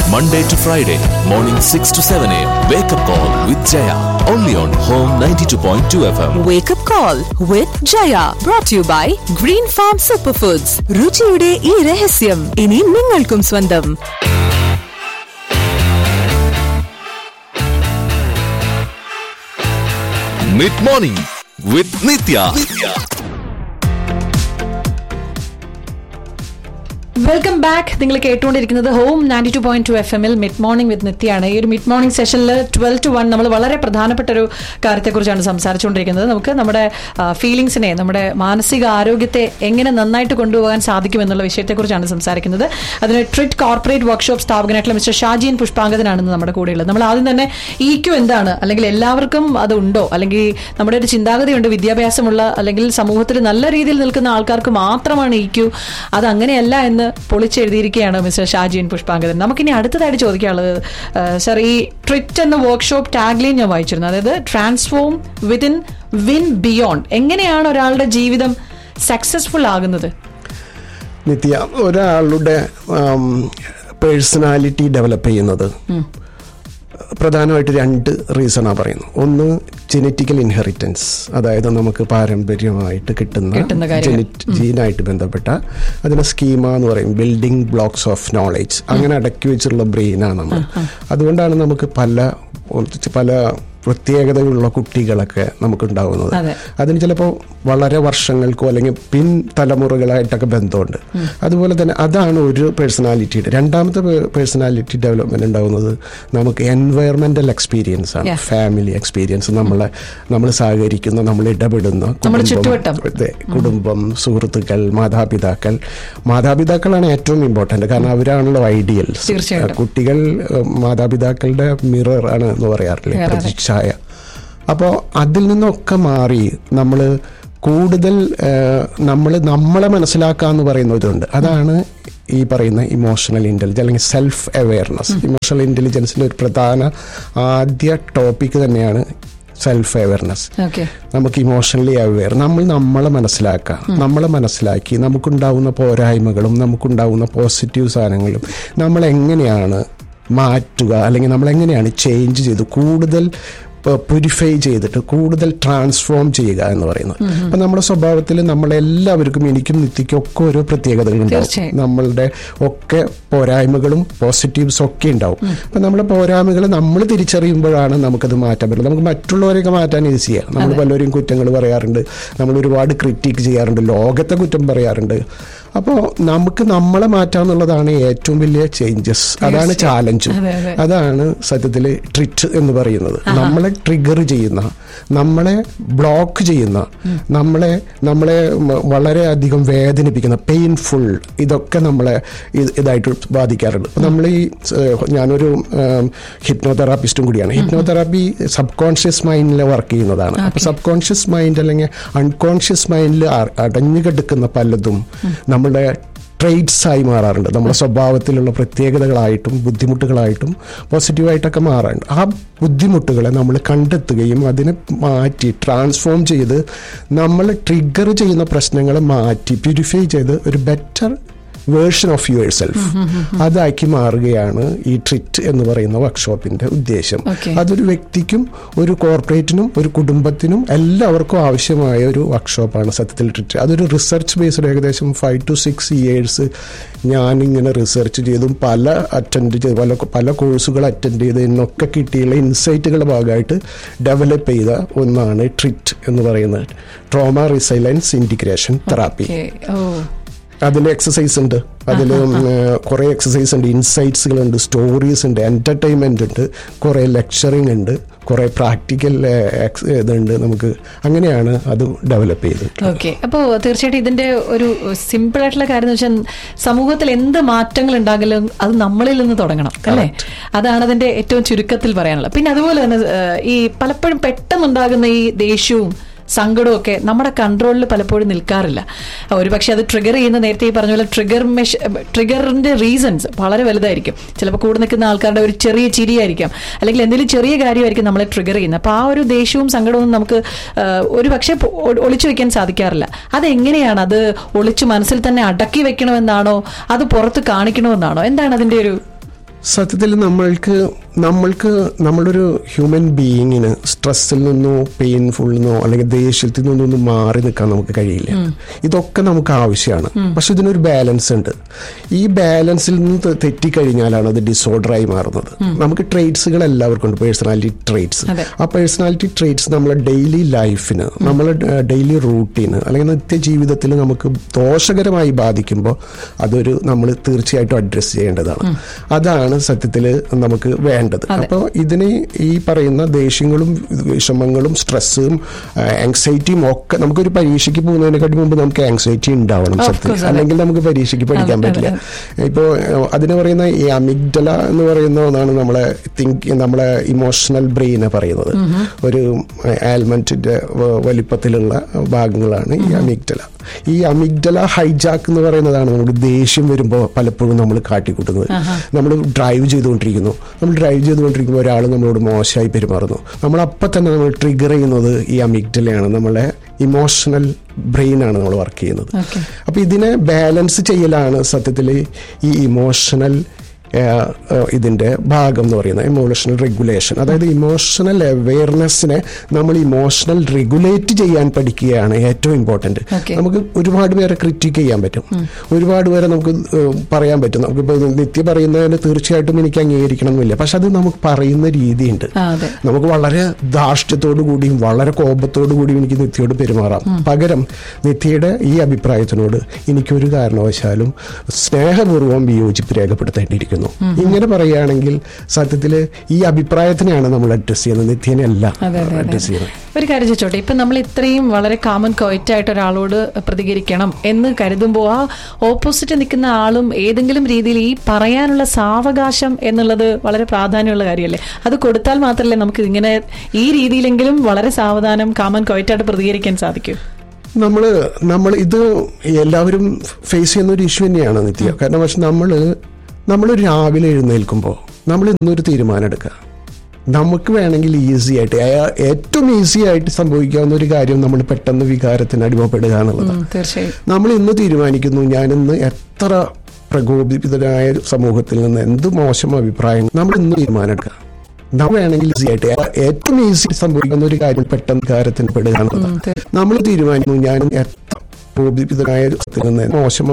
Monday to Friday, morning 6 to 7 a.m. Wake up call with Jaya. Only on Home 92.2 FM. Wake up call with Jaya brought to you by Green Farm Superfoods. രുചിയുടെ ഈ രഹസ്യം ഇനി നിങ്ങൾക്കും സ്വന്തം Mid morning with Nitya. Welcome back നിങ്ങൾ കേട്ടുകൊണ്ടിരിക്കുന്നത് home ninety two point two F എമ്മിൽ mid morning with നിത്യാണ് ഈ ഒരു മിഡ് മോർണിംഗ് സെഷനിൽ ട്വൽവ് ടു വൺ നമ്മൾ വളരെ പ്രധാനപ്പെട്ട ഒരു കാര്യത്തെക്കുറിച്ചാണ് സംസാരിച്ചുകൊണ്ടിരിക്കുന്നത് നമുക്ക് നമ്മുടെ ഫീലിങ്സിനെ നമ്മുടെ മാനസിക ആരോഗ്യത്തെ എങ്ങനെ നന്നായിട്ട് കൊണ്ടുപോകാൻ സാധിക്കും എന്നുള്ള വിഷയത്തെക്കുറിച്ചാണ് സംസാരിക്കുന്നത് അതിന് ട്രിറ്റ് കോർപ്പറേറ്റ് വർക്ക്ഷോപ്പ് സ്ഥാപകനായിട്ടുള്ള മിസ്റ്റർ ഷാജിയൻ പുഷ്പാങ്കതനാണ് ഇന്ന് നമ്മുടെ കൂടെയുള്ളത് നമ്മൾ ആദ്യം തന്നെ ഇ ക്യു എന്താണ് അല്ലെങ്കിൽ എല്ലാവർക്കും അത് ഉണ്ടോ അല്ലെങ്കിൽ നമ്മുടെ ഒരു ചിന്താഗതിയുണ്ട് വിദ്യാഭ്യാസമുള്ള അല്ലെങ്കിൽ സമൂഹത്തിൽ നല്ല രീതിയിൽ നിൽക്കുന്ന ആൾക്കാർക്ക് മാത്രമാണ് ഇ ക്യു അത് അങ്ങനെയല്ല എന്ന് പൊളിച്ചെഴുതിയിരിക്കുകയാണ് മിസ്റ്റർ ഷാജിയൻ പുഷ്പാങ്കതൻ നമുക്കിനി അടുത്തതായിട്ട് ചോദിക്കാനുള്ളത് സർ ഈ ട്രിറ്റ് എന്ന വർക്ക്ഷോപ്പ് ടാഗ്ലൈൻ ഞാൻ വായിച്ചിരുന്നു അതായത് ട്രാൻസ്ഫോം വിത്തിൻ വിൻ ബിയോണ്ട് എങ്ങനെയാണ് ഒരാളുടെ ജീവിതം സക്സസ്ഫുൾ ആകുന്നത് നിത്യ ഒരാളുടെ പേഴ്സണാലിറ്റി ഡെവലപ്പ് ചെയ്യുന്നത് പ്രധാനമായിട്ട് രണ്ട് റീസണാണ് പറയുന്നത് ഒന്ന് ജനറ്റിക്കൽ ഇൻഹെറിറ്റൻസ് അതായത് നമുക്ക് പാരമ്പര്യമായിട്ട് കിട്ടുന്ന കിട്ടുന്ന കാര്യങ്ങൾ. ജീനായിട്ട് ബന്ധപ്പെട്ട അതിനെ സ്കീമ എന്ന് പറയും ബിൽഡിംഗ് ബ്ലോക്സ് ഓഫ് നോളേജ് അങ്ങനെ അടക്കി വെച്ചിട്ടുള്ള ബ്രെയിനാണ് നമ്മൾ അതുകൊണ്ടാണ് നമുക്ക് പല പല പ്രത്യേകതകളുള്ള കുട്ടികളൊക്കെ നമുക്കുണ്ടാവുന്നത് അതെ. അതിന് ചിലപ്പോൾ വളരെ വർഷങ്ങൾക്കോ അല്ലെങ്കിൽ പിൻ തലമുറകളായിട്ടൊക്കെ ബന്ധമുണ്ട് അതുപോലെ തന്നെ അതാണ് ഒരു പേഴ്സണാലിറ്റിയുടെ രണ്ടാമത്തെ പേഴ്സണാലിറ്റി ഡെവലപ്മെന്റ് ഉണ്ടാവുന്നത് നമുക്ക് എൻവയറമെന്റൽ എക്സ്പീരിയൻസ് ആണ് Yeah. ഫാമിലി എക്സ്പീരിയൻസ് നമ്മളെ നമ്മൾ സഹകരിക്കുന്ന നമ്മൾ ഇടപെടുന്ന നമ്മുടെ കുടുംബം, ചുറ്റുവട്ടം. അതെ, കുടുംബം സുഹൃത്തുക്കൾ മാതാപിതാക്കൾ മാതാപിതാക്കളാണ് ഏറ്റവും ഇമ്പോർട്ടന്റ് കാരണം അവരാണല്ലോ ഐഡിയൽസ് തീർച്ചയായിട്ടും. കുട്ടികൾ ഏഹ്, മാതാപിതാക്കളുടെ മിറർ ആണ് എന്ന് പറയാറില്ലേ Mirror. പ്രതിച്ഛായ അപ്പോൾ അതിൽ നിന്നൊക്കെ മാറി നമ്മൾ കൂടുതൽ നമ്മൾ നമ്മളെ മനസ്സിലാക്കുക എന്ന് പറയുന്ന ഇതുണ്ട് അതാണ് ഈ പറയുന്ന ഇമോഷണൽ ഇന്റലിജൻസ് അല്ലെങ്കിൽ സെൽഫ് അവെയർനെസ് ഇമോഷണൽ ഇന്റലിജൻസിന്റെ ഒരു പ്രധാന ആദ്യ ടോപ്പിക് തന്നെയാണ് സെൽഫ് അവെയർനെസ് ഓക്കെ നമുക്ക് ഇമോഷണലി അവെയർ നമ്മൾ നമ്മളെ മനസ്സിലാക്കുക നമ്മളെ മനസ്സിലാക്കി നമുക്കുണ്ടാവുന്ന പോരായ്മകളും നമുക്കുണ്ടാവുന്ന പോസിറ്റീവ് സാധനങ്ങളും നമ്മൾ എങ്ങനെയാണ് മാറ്റുക അല്ലെങ്കിൽ നമ്മൾ എങ്ങനെയാണ് ചേഞ്ച് ചെയ്ത് കൂടുതൽ പ്യൂരിഫൈ ചെയ്തിട്ട് കൂടുതൽ ട്രാൻസ്ഫോം ചെയ്യുക എന്ന് പറയുന്നത് അപ്പൊ നമ്മുടെ സ്വഭാവത്തിൽ നമ്മളെല്ലാവർക്കും എനിക്കും നിത്യയ്ക്കും ഒക്കെ ഓരോ പ്രത്യേകതകൾ ഉണ്ടാവും തീർച്ചയായും. നമ്മളുടെ ഒക്കെ പോരായ്മകളും പോസിറ്റീവ്സ് ഒക്കെ ഉണ്ടാവും അപ്പൊ നമ്മുടെ പോരായ്മകൾ നമ്മൾ തിരിച്ചറിയുമ്പോഴാണ് നമുക്കത് മാറ്റാൻ പറ്റുന്നത് നമുക്ക് മറ്റുള്ളവരെയൊക്കെ മാറ്റാൻ ഈസിയാണ് നമ്മൾ പലരും കുറ്റങ്ങൾ പറയാറുണ്ട് നമ്മൾ ഒരുപാട് ക്രിറ്റിക് ചെയ്യാറുണ്ട് ലോകത്തെ കുറ്റം പറയാറുണ്ട് അപ്പോൾ നമുക്ക് നമ്മളെ മാറ്റാന്നുള്ളതാണ് ഏറ്റവും വലിയ ചേഞ്ചസ് അതാണ് ചാലഞ്ചും അതെ, അതെ. അതാണ് സത്യത്തിൽ ട്രിറ്റ് എന്ന് പറയുന്നത് നമ്മളെ ട്രിഗർ ചെയ്യുന്ന നമ്മളെ ബ്ലോക്ക് ചെയ്യുന്ന നമ്മളെ നമ്മളെ മ- വളരെയധികം വേദനിപ്പിക്കുന്ന പെയിൻഫുൾ ഇതൊക്കെ നമ്മളെ ഇത് ഇതായിട്ട് ബാധിക്കാറുണ്ട് അപ്പൊ നമ്മൾ ഈ ഏഹ്, ഞാനൊരു ഹിപ്നോതെറാപ്പിസ്റ്റും കൂടിയാണ് ഹിപ്നോതെറാപ്പി സബ് കോൺഷ്യസ് മൈൻഡിൽ വർക്ക് ചെയ്യുന്നതാണ് അപ്പൊ സബ് കോൺഷ്യസ് മൈൻഡ് അല്ലെങ്കിൽ അൺകോൺഷ്യസ് മൈൻഡിൽ അടഞ്ഞു കിടക്കുന്ന പലതും നമ്മുടെ ട്രേറ്റ്സ് ആയി മാറാറുണ്ട് നമ്മുടെ സ്വഭാവത്തിലുള്ള പ്രത്യേകതകളായിട്ടും ബുദ്ധിമുട്ടുകളായിട്ടും പോസിറ്റീവായിട്ടൊക്കെ മാറാറുണ്ട് ആ ബുദ്ധിമുട്ടുകളെ നമ്മൾ കണ്ടെത്തുകയും അതിനെ മാറ്റി ട്രാൻസ്ഫോം ചെയ്ത് നമ്മൾ ട്രിഗർ ചെയ്യുന്ന പ്രശ്നങ്ങളെ മാറ്റി പ്യൂരിഫൈ ചെയ്ത് ഒരു better version of yourself അതാക്കി മാറുകയാണ് ഈ ട്രിറ്റ് എന്ന് പറയുന്ന വർക്ക്ഷോപ്പിന്റെ ഉദ്ദേശം Okay. അതൊരു വ്യക്തിക്കും ഒരു കോർപ്പറേറ്റിനും ഒരു കുടുംബത്തിനും എല്ലാവർക്കും ആവശ്യമായ ഒരു വർക്ക്ഷോപ്പാണ് സത്യത്തിൽ ട്രിറ്റ് അതൊരു റിസർച്ച് ബേസ്ഡ് ഏകദേശം ഫൈവ് ടു സിക്സ് ഇയേഴ്സ് ഞാനിങ്ങനെ റിസർച്ച് ചെയ്തും പല അറ്റൻഡ് ചെയ്ത് പല പല കോഴ്സുകൾ അറ്റൻഡ് ചെയ്ത് എന്നൊക്കെ കിട്ടിയുള്ള ഇൻസൈറ്റുകളുടെ ഭാഗമായിട്ട് ഡെവലപ്പ് ചെയ്ത ഒന്നാണ് ട്രിറ്റ് എന്ന് പറയുന്നത് ട്രോമ റിസൈലൻസ് ഇൻറ്റിഗ്രേഷൻ തെറാപ്പി ഓ അതിൽ എക്സസൈസ് ഉണ്ട് അതിൽ കുറേ എക്സസൈസ് ഉണ്ട് ഇൻസൈറ്റ്സുകൾ ഉണ്ട് സ്റ്റോറീസ് ഉണ്ട് എന്റർടൈൻമെന്റ് ഉണ്ട് കുറേ ലെക്ചറിങ് ഉണ്ട് കുറേ പ്രാക്ടിക്കൽ ഇതുണ്ട് നമുക്ക് അങ്ങനെയാണ് അത് ഡെവലപ്പ് ചെയ്തത് ഓക്കെ അപ്പോൾ തീർച്ചയായിട്ടും ഇതിന്റെ ഒരു സിമ്പിൾ ആയിട്ടുള്ള കാര്യം എന്ന് വെച്ചാൽ സമൂഹത്തിൽ എന്ത് മാറ്റങ്ങൾ ഉണ്ടാകലും അത് നമ്മളിൽ നിന്ന് തുടങ്ങണം അല്ലേ അതാണ് അതിന്റെ ഏറ്റവും ചുരുക്കത്തിൽ പറയാനുള്ളത് പിന്നെ അതുപോലെ തന്നെ ഏഹ്, ഈ പലപ്പോഴും പെട്ടെന്നുണ്ടാകുന്ന ഈ ദേഷ്യവും സങ്കടവും ഒക്കെ നമ്മുടെ കൺട്രോളിൽ പലപ്പോഴും നിൽക്കാറില്ല ഒരു പക്ഷേ അത് ട്രിഗർ ചെയ്യുന്ന നേരത്തെ ഈ പറഞ്ഞ പോലെ ട്രിഗർ മെഷ ട്രിഗറിന്റെ റീസൺസ് വളരെ വലുതായിരിക്കും ചിലപ്പോൾ കൂടെ നിൽക്കുന്ന ആൾക്കാരുടെ ഒരു ചെറിയ ചിരിയായിരിക്കാം അല്ലെങ്കിൽ എന്തെങ്കിലും ചെറിയ കാര്യമായിരിക്കും നമ്മളെ ട്രിഗർ ചെയ്യുന്നത് അപ്പോൾ ആ ഒരു ദേഷ്യവും സങ്കടവും നമുക്ക് ആ, ഒരു പക്ഷേ പൊ- ഒ- ഒളിച്ചു വെക്കാൻ സാധിക്കാറില്ല അതെങ്ങനെയാണ് അത് ഒളിച്ചു മനസ്സിൽ തന്നെ അടക്കി വെക്കണമെന്നാണോ അത് പുറത്ത് കാണിക്കണമെന്നാണോ എന്താണ് അതിന്റെ ഒരു സത്യത്തിൽ നമ്മൾക്ക് നമ്മൾക്ക് നമ്മളൊരു ഹ്യൂമൻ ബീയിങ്ങിന് സ്ട്രെസ്സിൽ നിന്നോ പെയിൻഫുൾ നിന്നോ അല്ലെങ്കിൽ ദേഷ്യത്തിൽ നിന്നോ ഒന്നും മാറി നിൽക്കാൻ നമുക്ക് കഴിയില്ല ഇതൊക്കെ നമുക്ക് ആവശ്യമാണ് പക്ഷെ ഇതിനൊരു ബാലൻസ് ഉണ്ട് ഈ ബാലൻസിൽ നിന്ന് തെ- തെറ്റിക്കഴിഞ്ഞാലാണ് അത് ഡിസോർഡറായി മാറുന്നത് നമുക്ക് ട്രേറ്റ്സുകൾ എല്ലാവർക്കും ഉണ്ട് പേഴ്സണാലിറ്റി ട്രേറ്റ്സ് അതെ. ആ പേഴ്സണാലിറ്റി ട്രേറ്റ്സ് നമ്മളെ ഡെയിലി ലൈഫിന് നമ്മളെ ഡെയിലി റൂട്ടീന് അല്ലെങ്കിൽ നിത്യജീവിതത്തിൽ നമുക്ക് ദോഷകരമായി ബാധിക്കുമ്പോൾ അതൊരു നമ്മൾ തീർച്ചയായിട്ടും അഡ്രസ്സ് ചെയ്യേണ്ടതാണ് അതാണ് സത്യത്തിൽ നമുക്ക് വേണ്ടത് അപ്പോൾ ഇതിന് ഈ പറയുന്ന ദേഷ്യങ്ങളും വിഷമങ്ങളും സ്ട്രെസ്സും ആങ്സൈറ്റിയും ഒക്കെ നമുക്കൊരു പരീക്ഷയ്ക്ക് പോകുന്നതിനെക്കാട്ടി മുമ്പ് നമുക്ക് ആങ്സൈറ്റി ഉണ്ടാവണം Of സത്യത്തിൽ course, അതെ. അല്ലെങ്കിൽ നമുക്ക് പരീക്ഷയ്ക്ക് പഠിക്കാൻ അതെ, പറ്റില്ല അതെ. ഇപ്പോൾ അതിന് പറയുന്ന ഈ അമിഗ്ഡല എന്ന് പറയുന്ന ഒന്നാണ് നമ്മളെ തിങ്ക് നമ്മളെ ഇമോഷണൽ ബ്രെയിനെ പറയുന്നത് ഒരു ആൽമൻറ്റിന്റെ വലിപ്പത്തിലുള്ള ഭാഗങ്ങളാണ് ഈ അമിഗ്ഡല ഈ അമിഗ്ഡല ഹൈജാക്ക് എന്ന് പറയുന്നതാണ് നമുക്ക് ദേഷ്യം വരുമ്പോൾ പലപ്പോഴും നമ്മൾ കാട്ടിക്കൂട്ടുന്നത് നമ്മൾ ഡ്രൈവ് ചെയ്തുകൊണ്ടിരിക്കുന്നു നമ്മൾ ഡ്രൈവ് ചെയ്തുകൊണ്ടിരിക്കുമ്പോൾ ഒരാൾ നമ്മളോട് മോശമായി പെരുമാറുന്നു നമ്മൾ അപ്പം തന്നെ നമ്മൾ ട്രിഗർ ചെയ്യുന്നത് ഈ അമിഗ്ഡലയാണ് നമ്മളെ ഇമോഷണൽ ബ്രെയിനാണ് നമ്മൾ വർക്ക് ചെയ്യുന്നത് Okay. അപ്പോൾ ഇതിനെ ബാലൻസ് ചെയ്യലാണ് സത്യത്തിൽ ഈ ഇമോഷണൽ ഇതിൻ്റെ ഭാഗം എന്ന് പറയുന്നത് ഇമോഷണൽ റെഗുലേഷൻ അതായത് ഇമോഷണൽ അവെയർനെസ്സിനെ നമ്മൾ ഇമോഷണൽ റെഗുലേറ്റ് ചെയ്യാൻ പഠിക്കുകയാണ് ഏറ്റവും ഇമ്പോർട്ടൻറ്റ് Okay. നമുക്ക് ഒരുപാട് പേരെ ക്രിറ്റിക് ചെയ്യാൻ പറ്റും ഒരുപാട് പേരെ നമുക്ക് ഏഹ്, പറയാൻ പറ്റും നമുക്കിപ്പോൾ നിത്യ പറയുന്നതിന് തീർച്ചയായിട്ടും എനിക്ക് അംഗീകരിക്കണം എന്നില്ല പക്ഷെ അത് നമുക്ക് പറയുന്ന രീതിയുണ്ട് ആ, അതെ. നമുക്ക് വളരെ ധാർഷ്ട്യത്തോടു കൂടിയും വളരെ കോപത്തോടു കൂടിയും എനിക്ക് നിത്യയോട് പെരുമാറാം പകരം നിത്യയുടെ ഈ അഭിപ്രായത്തിനോട് എനിക്കൊരു കാരണവശാലും സ്നേഹപൂർവ്വം വിയോജിപ്പ് രേഖപ്പെടുത്തേണ്ടിയിരിക്കുന്നു ഇങ്ങനെ പറയുകയാണെങ്കിൽ സത്യത്തിൽ ഈ അഭിപ്രായത്തിനെയാണ് നമ്മൾ അഡ്രസ് ചെയ്യുന്നത് നിത്യനെയല്ല അതെ, അതെ, അതെ. അഡ്രസ് ചെയ്യുന്നത് ഒരു കാര്യം ചോദിച്ചോട്ടെ ഇപ്പൊ നമ്മൾ ഇത്രയും വളരെ കാമൺ ക്വയറ്റ് ആയിട്ട് ഒരാളോട് പ്രതികരിക്കണം എന്ന് കരുതുമ്പോൾ ആ ഓപ്പോസിറ്റ് നിൽക്കുന്ന ആളും ഏതെങ്കിലും രീതിയിൽ ഈ പറയാനുള്ള സാവകാശം എന്നുള്ളത് വളരെ പ്രാധാന്യമുള്ള കാര്യമല്ലേ അത് കൊടുത്താൽ മാത്രമല്ലേ നമുക്ക് ഇങ്ങനെ ഈ രീതിയിലെങ്കിലും വളരെ സാവധാനം കാമൺ ക്വയറ്റ് ആയിട്ട് പ്രതികരിക്കാൻ സാധിക്കൂ നമ്മൾ നമ്മൾ ഇത് എല്ലാവരും ഫേസ് ചെയ്യുന്ന ഒരു ഇഷ്യൂ തന്നെയാണ് നിത്യ കാരണം പക്ഷെ നമ്മൾ നമ്മൾ രാവിലെ എഴുന്നേൽക്കുമ്പോൾ നമ്മൾ ഇന്നൊരു തീരുമാനം എടുക്കുക നമുക്ക് വേണമെങ്കിൽ ഈസി ആയിട്ട് ഏ- ഏറ്റവും ഈസി ആയിട്ട് സംഭവിക്കാവുന്ന ഒരു കാര്യം നമ്മൾ പെട്ടെന്ന് വികാരത്തിന് അടിമപ്പെടുക എന്നുള്ളതാണ് ഉം, തീർച്ചയായും നമ്മൾ ഇന്ന് തീരുമാനിക്കുന്നു ഞാനിന്ന് എത്ര പ്രകോപിതരായ സമൂഹത്തിൽ നിന്ന് എന്ത് മോശം അഭിപ്രായം നമ്മൾ ഇന്ന് തീരുമാനം എടുക്കുക നമ്മൾ വേണമെങ്കിൽ ഈസി ആയിട്ട് ഏ- ഏറ്റവും ഈസി സംഭവിക്കുന്ന ഒരു കാര്യം പെട്ടെന്ന് വികാരത്തിന് പെടുക എന്നുള്ളതാണ് നമ്മൾ തീരുമാനിക്കുന്നു ഞാൻ എത്ര പ്രകോപിതരായ സമൂഹത്തിൽ നിന്ന് മോശം